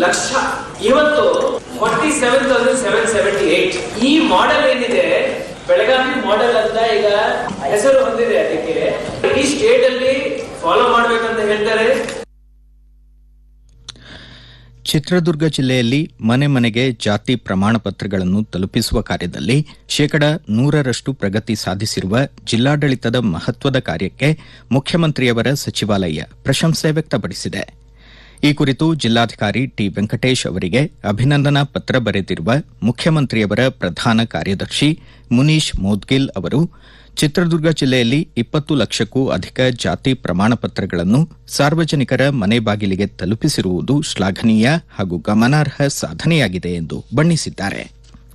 ಲಕ್ಷ ಇವತ್ತು forty seven thousand seven seventy eight ಈ model ಏನಿದೆ ಬೆಳಗಾವಿ ಮಾಡೆಲ್ ಅಂತ ಈಗ ಹೆಸರು ಹೊಂದಿದೆ ಅದಕ್ಕೆ ಈ ಸ್ಟೇಟ್ ಅಲ್ಲಿ ಫಾಲೋ ಮಾಡ್ಬೇಕಂತ ಹೇಳ್ತಾರೆ ಚಿತ್ರದುರ್ಗ ಜಿಲ್ಲೆಯಲ್ಲಿ ಮನೆ ಮನೆಗೆ ಜಾತಿ ಪ್ರಮಾಣ ಪತ್ರಗಳನ್ನು ತಲುಪಿಸುವ ಕಾರ್ಯದಲ್ಲಿ ಶೇಕಡ ನೂರರಷ್ಟು ಪ್ರಗತಿ ಸಾಧಿಸಿರುವ ಜಿಲ್ಲಾಡಳಿತದ ಮಹತ್ವದ ಕಾರ್ಯಕ್ಕೆ ಮುಖ್ಯಮಂತ್ರಿಯವರ ಸಚಿವಾಲಯ ಪ್ರಶಂಸೆ ವ್ಯಕ್ತಪಡಿಸಿದೆ ಈ ಕುರಿತು ಜಿಲ್ಲಾಧಿಕಾರಿ ಟಿ ವೆಂಕಟೇಶ್ ಅವರಿಗೆ ಅಭಿನಂದನಾ ಪತ್ರ ಬರೆದಿರುವ ಮುಖ್ಯಮಂತ್ರಿಯವರ ಪ್ರಧಾನ ಕಾರ್ಯದರ್ಶಿ ಮುನೀಶ್ ಮೋದ್ಗಿಲ್ ಅವರು ಚಿತ್ರದುರ್ಗ ಜಿಲ್ಲೆಯಲ್ಲಿ ಇಪ್ಪತ್ತು ಲಕ್ಷಕ್ಕೂ ಅಧಿಕ ಜಾತಿ ಪ್ರಮಾಣ ಪತ್ರಗಳನ್ನು ಸಾರ್ವಜನಿಕರ ಮನೆ ಬಾಗಿಲಿಗೆ ತಲುಪಿಸಿರುವುದು ಶ್ಲಾಘನೀಯ ಹಾಗೂ ಗಮನಾರ್ಹ ಸಾಧನೆಯಾಗಿದೆ ಎಂದು ಬಣ್ಣಿಸಿದ್ದಾರೆ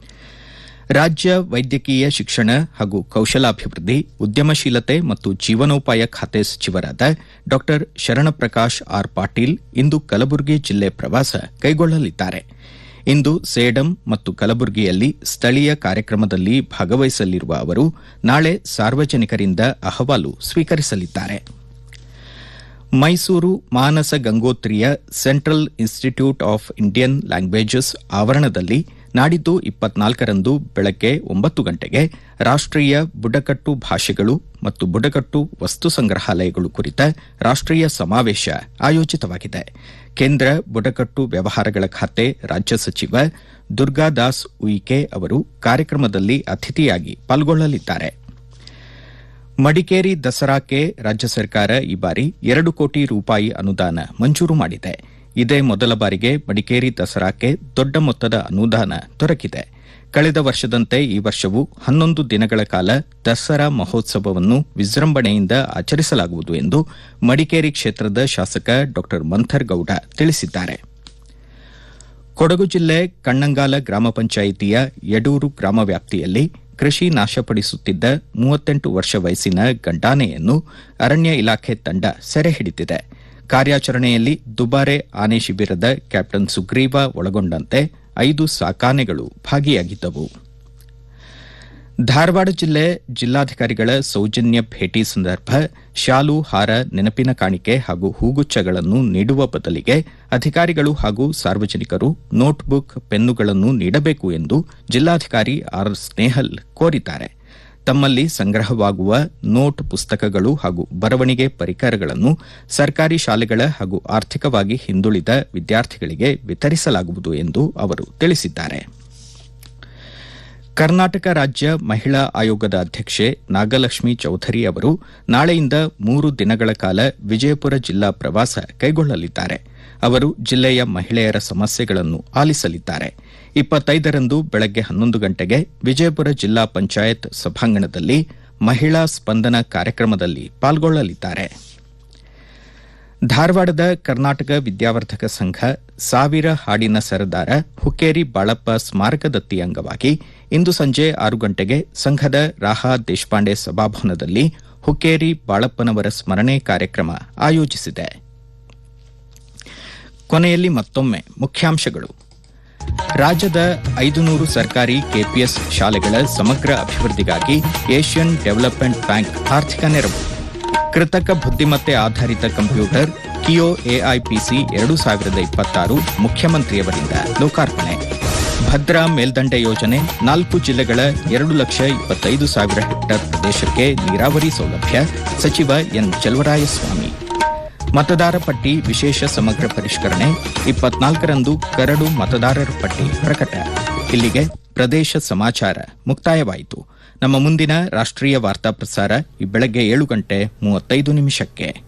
ರಾಜ್ಯ ವೈದ್ಯಕೀಯ ಶಿಕ್ಷಣ ಹಾಗೂ ಕೌಶಲಾಭಿವೃದ್ಧಿ ಉದ್ಯಮಶೀಲತೆ ಮತ್ತು ಜೀವನೋಪಾಯ ಖಾತೆ ಸಚಿವರಾದ ಡಾ ಶರಣಪ್ರಕಾಶ್ ಆರ್ ಪಾಟೀಲ್ ಇಂದು ಕಲಬುರಗಿ ಜಿಲ್ಲೆ ಪ್ರವಾಸ ಕೈಗೊಳ್ಳಲಿದ್ದಾರೆ ಇಂದು ಸೇಡಂ ಮತ್ತು ಕಲಬುರಗಿಯಲ್ಲಿ ಸ್ಥಳೀಯ ಕಾರ್ಯಕ್ರಮದಲ್ಲಿ ಭಾಗವಹಿಸಲಿರುವ ಅವರು ನಾಳೆ ಸಾರ್ವಜನಿಕರಿಂದ ಅಹವಾಲು ಸ್ವೀಕರಿಸಲಿದ್ದಾರೆ ಮೈಸೂರು ಮಾನಸ ಗಂಗೋತ್ರಿಯ central institute of Indian languages ಆವರಣದಲ್ಲಿ ನಾಡಿದ್ದು ಇಪ್ಪತ್ನಾಲ್ಕರಂದು ಬೆಳಗ್ಗೆ ಒಂಬತ್ತು ಗಂಟೆಗೆ ರಾಷ್ಟೀಯ ಬುಡಕಟ್ಟು ಭಾಷೆಗಳು ಮತ್ತು ಬುಡಕಟ್ಟು ವಸ್ತು ಸಂಗ್ರಹಾಲಯಗಳು ಕುರಿತ ರಾಷ್ಟೀಯ ಸಮಾವೇಶ ಆಯೋಜಿತವಾಗಿದೆ ಕೇಂದ್ರ ಬುಡಕಟ್ಟು ವ್ಯವಹಾರಗಳ ಖಾತೆ ರಾಜ್ಯ ಸಚಿವ ದುರ್ಗಾದಾಸ್ ಉಯಿಕೆ ಅವರು ಕಾರ್ಯಕ್ರಮದಲ್ಲಿ ಅತಿಥಿಯಾಗಿ ಪಾಲ್ಗೊಳ್ಳಲಿದ್ದಾರೆ ಮಡಿಕೇರಿ ದಸರಾಕ್ಕೆ ರಾಜ್ಯ ಸರ್ಕಾರ ಈ ಬಾರಿ ಎರಡು ಕೋಟಿ ರೂಪಾಯಿ ಅನುದಾನ ಮಂಜೂರು ಮಾಡಿದೆ ಇದೇ ಮೊದಲ ಬಾರಿಗೆ ಮಡಿಕೇರಿ ದಸರಾಕ್ಕೆ ದೊಡ್ಡ ಮೊತ್ತದ ಅನುದಾನ ದೊರಕಿದೆ ಕಳೆದ ವರ್ಷದಂತೆ ಈ ವರ್ಷವೂ ಹನ್ನೊಂದು ದಿನಗಳ ಕಾಲ ದಸರಾ ಮಹೋತ್ಸವವನ್ನು ವಿಜೃಂಭಣೆಯಿಂದ ಆಚರಿಸಲಾಗುವುದು ಎಂದು ಮಡಿಕೇರಿ ಕ್ಷೇತ್ರದ ಶಾಸಕ ಡಾ ಮಂಥರ್ ಗೌಡ ತಿಳಿಸಿದ್ದಾರೆ ಕೊಡಗು ಜಿಲ್ಲೆ ಕಣ್ಣಂಗಾಲ ಗ್ರಾಮ ಪಂಚಾಯಿತಿಯ ಯಡೂರು ಗ್ರಾಮ ವ್ಯಾಪ್ತಿಯಲ್ಲಿ ಕೃಷಿ ನಾಶಪಡಿಸುತ್ತಿದ್ದ ಮೂವತ್ತೆಂಟು ವರ್ಷ ವಯಸ್ಸಿನ ಗಂಡಾನೆಯನ್ನು ಅರಣ್ಯ ಇಲಾಖೆ ತಂಡ ಸೆರೆ ಹಿಡಿದಿದೆ ಕಾರ್ಯಾಚರಣೆಯಲ್ಲಿ ದುಬಾರೆ ಆನೆ ಶಿಬಿರದ ಕ್ಯಾಪ್ಟನ್ ಸುಗ್ರೀವ ಒಳಗೊಂಡಂತೆ ಐದು ಸಾಕಾನೆಗಳು ಭಾಗಿಯಾಗಿದ್ದವು ಧಾರವಾಡ ಜಿಲ್ಲೆ ಜಿಲ್ಲಾಧಿಕಾರಿಗಳ ಸೌಜನ್ಯ ಭೇಟಿ ಸಂದರ್ಭ ಶಾಲು ಹಾರ ನೆನಪಿನ ಕಾಣಿಕೆ ಹಾಗೂ ಹೂಗುಚ್ಛಗಳನ್ನು ನೀಡುವ ಬದಲಿಗೆ ಅಧಿಕಾರಿಗಳು ಹಾಗೂ ಸಾರ್ವಜನಿಕರು ನೋಟ್ಬುಕ್ ಪೆನ್ನುಗಳನ್ನು ನೀಡಬೇಕು ಎಂದು ಜಿಲ್ಲಾಧಿಕಾರಿ ಆರ್ ಸ್ನೇಹಲ್ ಕೋರಿದ್ದಾರೆ ತಮ್ಮಲ್ಲಿ ಸಂಗ್ರಹವಾಗುವ ನೋಟ್ ಪುಸ್ತಕಗಳು ಹಾಗೂ ಬರವಣಿಗೆ ಪರಿಕರಗಳನ್ನು ಸರ್ಕಾರಿ ಶಾಲೆಗಳ ಹಾಗೂ ಆರ್ಥಿಕವಾಗಿ ಹಿಂದುಳಿದ ವಿದ್ಯಾರ್ಥಿಗಳಿಗೆ ವಿತರಿಸಲಾಗುವುದು ಎಂದು ಅವರು ತಿಳಿಸಿದ್ದಾರೆ ಕರ್ನಾಟಕ ರಾಜ್ಯ ಮಹಿಳಾ ಆಯೋಗದ ಅಧ್ಯಕ್ಷೆ ನಾಗಲಕ್ಷ್ಮಿ ಚೌಧರಿ ಅವರು ನಾಳೆಯಿಂದ ಮೂರು ದಿನಗಳ ಕಾಲ ವಿಜಯಪುರ ಜಿಲ್ಲಾ ಪ್ರವಾಸ ಕೈಗೊಳ್ಳಲಿದ್ದಾರೆ ಅವರು ಜಿಲ್ಲೆಯ ಮಹಿಳೆಯರ ಸಮಸ್ಯೆಗಳನ್ನು ಆಲಿಸಲಿದ್ದಾರೆ ಇಪ್ಪತ್ತೈದರಂದು ಬೆಳಗ್ಗೆ ಹನ್ನೊಂದು ಗಂಟೆಗೆ ವಿಜಯಪುರ ಜಿಲ್ಲಾ ಪಂಚಾಯತ್ ಸಭಾಂಗಣದಲ್ಲಿ ಮಹಿಳಾ ಸ್ಪಂದನ ಕಾರ್ಯಕ್ರಮದಲ್ಲಿ ಪಾಲ್ಗೊಳ್ಳಲಿದ್ದಾರೆ ಧಾರವಾಡದ ಕರ್ನಾಟಕ ವಿದ್ಯಾವರ್ಧಕ ಸಂಘ ಸಾವಿರ ಹಾಡಿನ ಸರದಾರ ಹುಕ್ಕೇರಿ ಬಾಳಪ್ಪ ಸ್ಮಾರಕ ದತ್ತಿ ಅಂಗವಾಗಿ ಇಂದು ಸಂಜೆ ಆರು ಗಂಟೆಗೆ ಸಂಘದ ರಾಹಾ ದೇಶಪಾಂಡೆ ಸಭಾಭವನದಲ್ಲಿ ಹುಕ್ಕೇರಿ ಬಾಳಪ್ಪನವರ ಸ್ಮರಣೆ ಕಾರ್ಯಕ್ರಮ ಆಯೋಜಿಸಿದೆ ಕೊನೆಯಲ್ಲಿ ಮತ್ತೊಮ್ಮೆ ಮುಖ್ಯಾಂಶಗಳು ರಾಜ್ಯದ ಐದುನೂರು ಸರ್ಕಾರಿ ಕೆಪಿಎಸ್ ಶಾಲೆಗಳ ಸಮಗ್ರ ಅಭಿವೃದ್ಧಿಗಾಗಿ ಏಷ್ಯನ್ ಡೆವಲಪ್ಮೆಂಟ್ ಬ್ಯಾಂಕ್ ಆರ್ಥಿಕ ನೆರವು ಕೃತಕ ಬುದ್ದಿಮತ್ತೆ ಆಧಾರಿತ ಕಂಪ್ಯೂಟರ್ ಕಿಯೋ ಎಐಪಿಸಿ ಎರಡು ಸಾವಿರದ ಇಪ್ಪತ್ತಾರು ಮುಖ್ಯಮಂತ್ರಿಯವರಿಂದ ಲೋಕಾರ್ಪಣೆ ಭದ್ರಾ ಮೇಲ್ದಂಡೆ ಯೋಜನೆ ನಾಲ್ಕು ಜಿಲ್ಲೆಗಳ ಎರಡು ಲಕ್ಷ ಇಪ್ಪತ್ತೈದು ಸಾವಿರ ಹೆಕ್ಟೇರ್ ಪ್ರದೇಶಕ್ಕೆ ನೀರಾವರಿ ಸೌಲಭ್ಯ ಸಚಿವ ಎನ್ ಚಲುವರಾಯಸ್ವಾಮಿ ಮತದಾರ ಪಟ್ಟಿ ವಿಶೇಷ ಸಮಗ್ರ ಪರಿಷ್ಕರಣೆ ಇಪ್ಪತ್ನಾಲ್ಕರಂದು ಕರಡು ಮತದಾರರ ಪಟ್ಟಿ ಪ್ರಕಟ ಇಲ್ಲಿಗೆ ಪ್ರದೇಶ ಸಮಾಚಾರ ಮುಕ್ತಾಯವಾಯಿತು ನಮ್ಮ ಮುಂದಿನ ರಾಷ್ಟ್ರೀಯ ವಾರ್ತಾ ಪ್ರಸಾರ ಈ ಬೆಳಗ್ಗೆ ಏಳು ಗಂಟೆ ಮೂವತ್ತೈದು ನಿಮಿಷಕ್ಕೆ